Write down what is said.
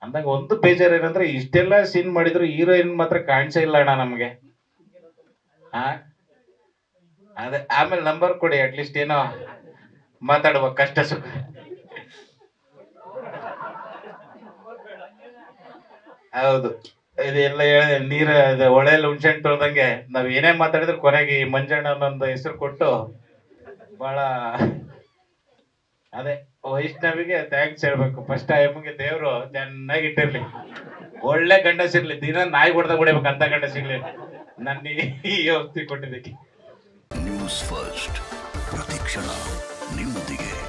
ಅಂದಾಗ ಒಂದು ಬೇಜಾರು ಏನಂದ್ರೆ ಇಷ್ಟೆಲ್ಲ ಸೀನ್ ಮಾಡಿದ್ರು ಹೀರೋಯಿನ್ ಮಾತ್ರ ಕಾಣಿಸೇ ಇಲ್ಲ ಅಣ್ಣ ನಮ್ಗೆ ಹಾ ಅದೇ ಆಮೇಲೆ ನಂಬರ್ ಕೊಡಿ ಅಟ್ಲೀಸ್ಟ್ ಏನೋ ಮಾತಾಡುವ ಕಷ್ಟ ಸುಖ ಹೌದು ಇದೆಲ್ಲ ಹೇಳಿದೆ ನೀರ ಇದು ಹೊಳೆಯಲ್ಲಿ ಹುಣ್ಸೆಹಣ್ಣು ತೊಳ್ದಂಗೆ ನಾವ್ ಏನೇ ಮಾತಾಡಿದ್ರು ಕೊನೆಗೆ ಈ ಮಂಜಣ್ಣ ಅನ್ನೊಂದು ಹೆಸರು ಕೊಟ್ಟು ಬಹಳ ಅದೇ ವೈಷ್ಣವಿಗೆ ಥ್ಯಾಂಕ್ಸ್ ಹೇಳ್ಬೇಕು ಫಸ್ಟ್ ಟೈಮ್ಗೆ ದೇವ್ರು ಚೆನ್ನಾಗಿ ಇಟ್ಟಿರ್ಲಿ ಒಳ್ಳೆ ಗಂಡ ಸಿಗ್ಲಿ ದಿನ ನಾಯಿ ಹೊಡೆದ ಬಿಡ್ಬೇಕು ಅಂತ ಗಂಡ ಸಿಗ್ಲಿ ನನ್ನ ಈ ಔಷಧಿ ಕೊಟ್ಟಿದ್ದಕ್ಕೆ ನ್ಯೂಸ್ ಫಸ್ಟ್ ಪ್ರತಿಕ್ಷಣ ನಿಮ್ಮೊಂದಿಗೆ